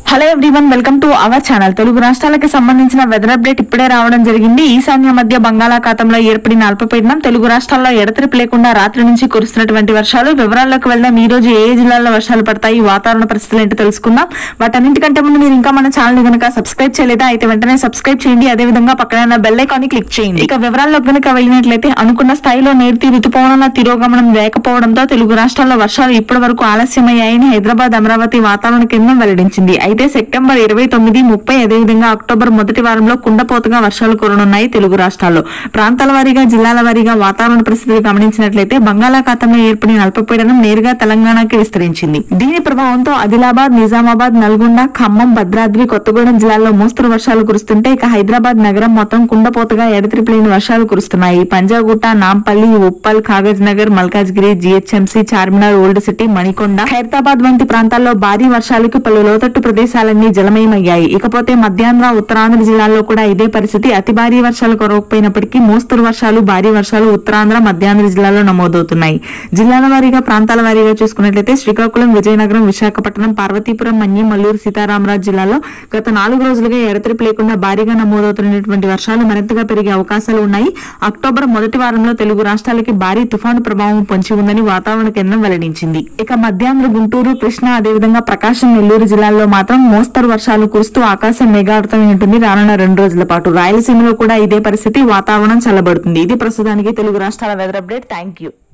hello everyone welcome to our channel Telugu రాష్ట్రాలకు సంబంధించిన weather update ఇప్పుడే రావడం జరిగింది ఈశాన్య మధ్య బంగాళాఖాతంలో ఏర్పడిన అల్పపీడనం తెలుగు రాష్ట్రాల్లో ఎడతెరిపి లేకుండా రాత్రి నుంచి కురుస్తున్నటువంటి వర్షాలు వివరాల్లోకి వెళ్దాం ఈ రోజు ఏ ఏ జిల్లాల్లో వర్షాలు పడతాయి వాతావరణ పరిస్థితులు ఏంటో తెలుసుకుందాం వాటన్నింటికంటే ముందు మీరు ఇంకా మన ఛానల్ ని కనుక సబ్స్క్రైబ్ చేయలేదా అయితే వెంటనే సబ్స్క్రైబ్ చేయండి అదే విధంగా పక్కన ఉన్న బెల్ ఐకాన్ ని క్లిక్ చేయండి ఇక వివరాల్లో కనుక వెళ్ళినట్లయితే అనుకున్న స్థాయిలో నేర్తి రుతుపవనాల తిరోగమనం లేకపోవడంతో తెలుగు రాష్ట్రాల్లో వర్షాలు ఇప్పటి వరకు ఆలస్యమయ్యాయని హైదరాబాద్ అమరావతి వాతావరణ కేంద్రం వెల్లడించింది అయితే సెప్టెంబర్ ఇరవై తొమ్మిది ముప్పై అదేవిధంగా అక్టోబర్ మొదటి వారంలో కుండపోతగా వర్షాలు కురనున్నాయి తెలుగు రాష్ట్రాల్లో ప్రాంతాల వారీగా జిల్లాల వారీగా వాతావరణ పరిస్థితులు గమనించినట్లయితే బంగాళాఖాతంలో ఏర్పడిన అల్పపీడనం నేరుగా తెలంగాణకి విస్తరించింది దీని ప్రభావంతో ఆదిలాబాద్ నిజామాబాద్ నల్గొండ ఖమ్మం భద్రాద్రి కొత్తగూడెం జిల్లాల్లో మోస్తరు వర్షాలు కురుస్తుంటే ఇక హైదరాబాద్ నగరం మొత్తం కుండపోతగా ఎడతెరిపి లేని వర్షాలు కురుస్తున్నాయి Panjagutta Nampally Uppal Kagaz Nagar Malkajgiri GHMC Charminar old city Manikonda Khairatabad వంటి ప్రాంతాల్లో భారీ వర్షాలకు పలు లోతట్టు ప్రదేశాలన్నీ జలమయమయ్యాయి ఇకపోతే మధ్యాంధ్ర ఉత్తరాంధ్ర జిల్లాల్లో కూడా ఇదే పరిస్థితి అతి భారీ వర్షాలు కురవకపోయినప్పటికీ మోస్తరు వర్షాలు భారీ వర్షాలు ఉత్తరాంధ్ర మధ్యాంధ్ర జిల్లాలో నమోదవుతున్నాయి జిల్లాల వారీగా ప్రాంతాల వారీగా చూసుకున్నట్లయితే శ్రీకాకుళం విజయనగరం విశాఖపట్నం పార్వతీపురం మన్యం మల్లూరు సీతారామరాజు జిల్లాలో గత నాలుగు రోజులుగా ఎడతెరిపి లేకుండా భారీగా నమోదవుతున్నటువంటి వర్షాలు మరింతగా పెరిగే అవకాశాలు ఉన్నాయి అక్టోబర్ మొదటి వారంలో తెలుగు రాష్ట్రాలకి భారీ తుఫాను ప్రభావం పొంచి ఉందని వాతావరణ కేంద్రం వెల్లడించింది ఇక మధ్యాంధ్ర గుంటూరు కృష్ణా అదేవిధంగా ప్రకాశం నెల్లూరు జిల్లాల్లో మాత్రం మోస్తరు వర్షాలు కురుస్తూ ఆకాశం మేఘావృతమై ఉంటుంది రానున్న రెండు రోజుల పాటు రాయలసీమలో కూడా ఇదే పరిస్థితి వాతావరణం చల్లబడుతుంది ఇది ప్రస్తుతానికి తెలుగు రాష్ట్రాల వెదర్ అప్డేట్ థ్యాంక్ యూ